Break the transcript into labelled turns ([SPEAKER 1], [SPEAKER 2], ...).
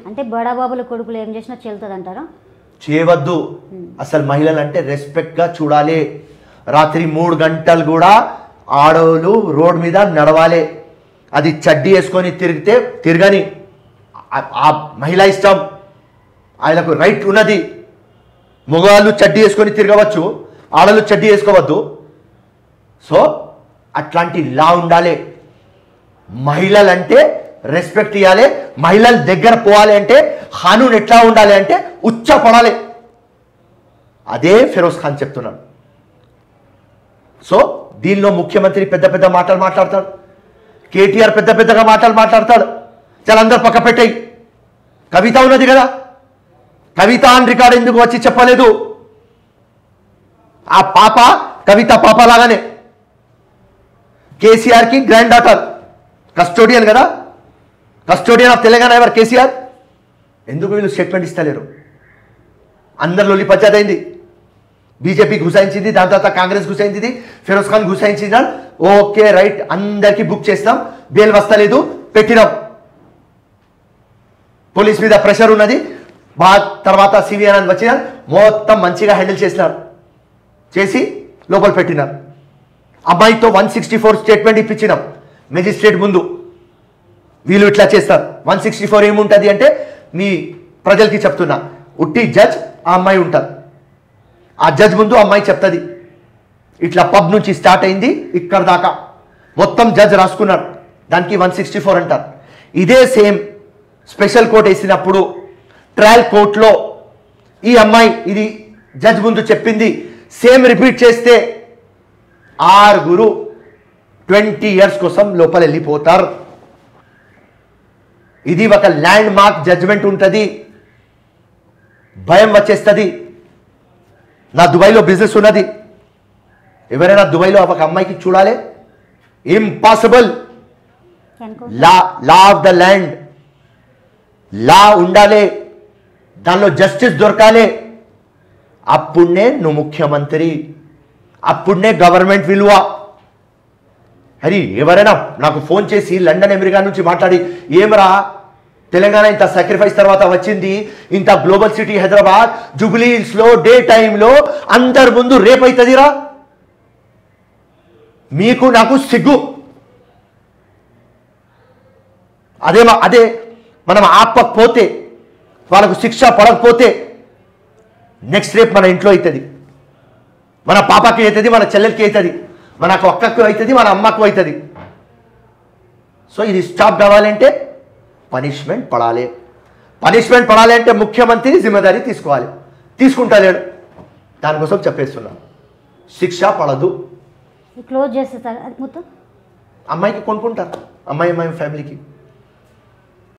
[SPEAKER 1] అంటే బడాబాబుల కొడుకులు ఏం చేసినా చెల్తుంది అంటారా
[SPEAKER 2] చేయవద్దు అసలు మహిళలు అంటే రెస్పెక్ట్గా చూడాలి రాత్రి మూడు గంటలు కూడా ఆడవాళ్ళు రోడ్ మీద నడవాలి అది చడ్డీ వేసుకొని తిరిగితే తిరగని ఆ- ఆ మహిళ ఇష్టం ఆయనకు రైట్ ఉన్నది మగవాళ్ళు చడ్డీ వేసుకొని తిరగవచ్చు ఆడలు చడ్డీ వేసుకోవద్దు సో అట్లాంటి లా ఉండాలి మహిళలంటే రెస్పెక్ట్ ఇవ్వాలి మహిళల దగ్గర పోవాలి అంటే హానూన్ ఎట్లా ఉండాలి అంటే ఉచ్చ పడాలి అదే ఫిరోజ్ ఖాన్ చెప్తున్నాడు సో దీనిలో ముఖ్యమంత్రి పెద్ద పెద్ద మాటలు మాట్లాడతాడు కేటీఆర్ పెద్ద పెద్దగా మాటలు మాట్లాడతాడు చాలా అందరు పక్క పెట్టాయి కవిత ఉన్నది కదా కవిత అని రికార్డు ఎందుకు వచ్చి చెప్పలేదు ఆ పాప కవిత పాప లాగానే కేసీఆర్కి గ్రాండ్ డాటర్ కస్టోడియన్ కదా కస్టోడియన్ ఆఫ్ తెలంగాణ ఎవరు కేసీఆర్ ఎందుకు వీళ్ళు స్టేట్మెంట్ ఇస్తలేరు అందరు లొల్లి పంచాయతీ అయింది బీజేపీ గుసాయించింది దాని తర్వాత కాంగ్రెస్ గుసాయించింది ఫిరోజ్ ఖాన్ గుసాయించింది ఓకే రైట్ అందరికీ బుక్ చేసినాం బెయిల్ వస్తలేదు పెట్టినాం పోలీస్ మీద ప్రెషర్ ఉన్నది బా తర్వాత సివిఆర్ అని వచ్చిన మొత్తం మంచిగా హ్యాండిల్ చేసినారు చేసి లోపల పెట్టినారు అమ్మాయితో వన్ సిక్స్టీ ఫోర్ స్టేట్మెంట్ ఇప్పించినాం మెజిస్ట్రేట్ ముందు వీళ్ళు ఇట్లా చేస్తారు వన్ సిక్స్టీ ఫోర్ ఏముంటుంది అంటే మీ ప్రజలకి చెప్తున్నా ఉట్టి జడ్జ్ ఆ అమ్మాయి ఉంటారు ఆ జడ్జ్ ముందు అమ్మాయి చెప్తుంది ఇట్లా పబ్ నుంచి స్టార్ట్ అయింది ఇక్కడ దాకా మొత్తం జడ్జ్ రాసుకున్నాడు దానికి వన్ సిక్స్టీ ఫోర్ అంటారు ఇదే సేమ్ స్పెషల్ కోర్ట్ వేసినప్పుడు ట్రయల్ కోర్టులో ఈ అమ్మాయి ఇది జడ్జ్ ముందు చెప్పింది సేమ్ రిపీట్ చేస్తే ఆరుగురు ట్వంటీ ఇయర్స్ కోసం లోపల వెళ్ళిపోతారు ఇది ఒక ల్యాండ్ మార్క్ జడ్జ్మెంట్ ఉంటుంది భయం వచ్చేస్తుంది నా దుబాయ్లో బిజినెస్ ఉన్నది ఎవరైనా దుబాయ్లో ఒక అమ్మాయికి చూడాలి ఇంపాసిబుల్
[SPEAKER 1] కనుకో
[SPEAKER 2] law law of the land లా ఉండాలి దానిలో జస్టిస్ దొరకాలి అప్పుడునే నువ్వు ముఖ్యమంత్రి అప్పుడునే గవర్నమెంట్ విలువ హరి ఎవరైనా నాకు ఫోన్ చేసి లండన్ అమెరికా నుంచి మాట్లాడి ఏమరా తెలంగాణ ఇంత సాక్రిఫైస్ తర్వాత వచ్చింది ఇంత గ్లోబల్ సిటీ హైదరాబాద్ జూబ్లీస్లో డే టైంలో అందరి ముందు రేపు అవుతుందిరా మీకు నాకు సిగ్గు అదే మా- అదే మనం ఆపకపోతే వాళ్ళకు శిక్ష పడకపోతే నెక్స్ట్ రేపు మన ఇంట్లో అవుతుంది మన పాపకి అవుతుంది మన చెల్లెలకి అవుతుంది మన అక్కకు అవుతుంది మన అమ్మకు అవుతుంది సో ఇది స్టాప్ కావాలంటే పనిష్మెంట్ పడాలి పనిష్మెంట్ పడాలి అంటే ముఖ్యమంత్రి జిమ్మదారీ తీసుకోవాలి తీసుకుంటలేడు దానికోసం చెప్పేస్తున్నాను శిక్ష పడదు
[SPEAKER 1] క్లోజ్ చేసేస్తారు అది మొత్తం
[SPEAKER 2] అమ్మాయికి కొనుక్కుంటారు అమ్మాయి అమ్మాయి ఫ్యామిలీకి